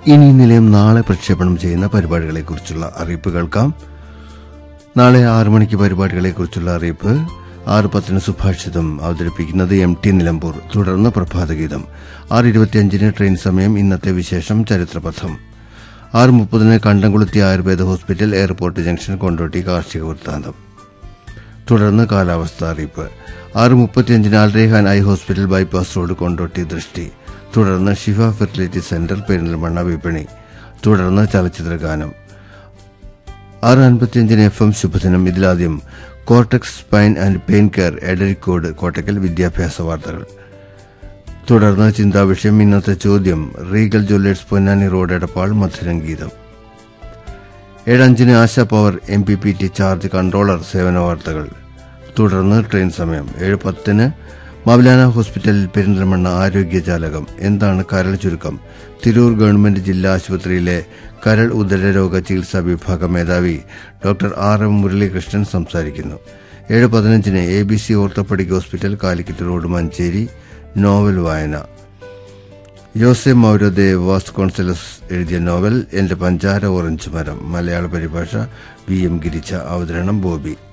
ഇനി നിലയം നാളെ പ്രക്ഷേപണം ചെയ്യുന്ന പരിപാടികളെക്കുറിച്ചുള്ള അറിയിപ്പ് കേൾക്കാം നാളെ ആറു മണിക്ക് പരിപാടികളെക്കുറിച്ചുള്ള അറിയിപ്പ് ആറ് പത്തിന് സുഭാഷിതം അവതരിപ്പിക്കുന്നത് എം ടി നിലമ്പൂർ തുടർന്ന് പ്രഭാതഗീതം ആറ് ഇരുപത്തിയഞ്ചിന് ട്രെയിൻ സമയം ഇന്നത്തെ വിശേഷം ചരിത്രപഥം ആറ് മുപ്പതിന് Kandamkulathi Ayurveda hospital airport junction Kondotty കാർഷിക വൃത്താന്തം തുടർന്ന് കാലാവസ്ഥ അറിയിപ്പ് ആറ് മുപ്പത്തിയഞ്ചിന് Alrehan eye hospital bypass road Kondotty ദൃഷ്ടി തുടർന്ന് ഷിഫ ഫെർട്ടിലിറ്റി സെന്റർ പെരിന്തൽമണ്ണ വിപണി തുടർന്ന് ചലച്ചിത്രഗാനം ആറ് അൻപത്തിയഞ്ചിന് എഫ് എം ശുഭദിനം ഇതിലാദ്യം cortex spine and pain care Edarikode Kottakkal വിദ്യാഭ്യാസ വാർത്തകൾ തുടർന്ന് ചിന്താവിഷയം ഇന്നത്തെ ചോദ്യം regal jewellers Ponnani road Edappal മധുരംഗീതം ഏഴഞ്ചിന് Asha power M P P T charge controller സേവന വാർത്തകൾ തുടർന്ന് ട്രെയിൻ സമയം ഏഴ് പത്തിന് മൗലാന ഹോസ്പിറ്റലിൽ പെരിന്തൽമണ്ണ ആരോഗ്യജാലകം എന്താണ് കരൾ ചുരുക്കം തിരൂർ ഗവൺമെന്റ് ജില്ലാ ആശുപത്രിയിലെ കരൾ ഉദരരോഗ ചികിത്സാ വിഭാഗം മേധാവി ഡോക്ടർ ആർ എം മുരളീകൃഷ്ണൻ സംസാരിക്കുന്നു ഏഴ് പതിനഞ്ചിന് A B C orthopaedic hospital Calicut road Manjeri novel വായന യോസെ മൗരദേ വാസ് കോൺസലസ് എഴുതിയ നോവൽ എന്റെ പഞ്ചാര ഓറഞ്ച് മരം മലയാള പരിഭാഷ വി എം ഗിരിച്ച അവതരണം ബോബി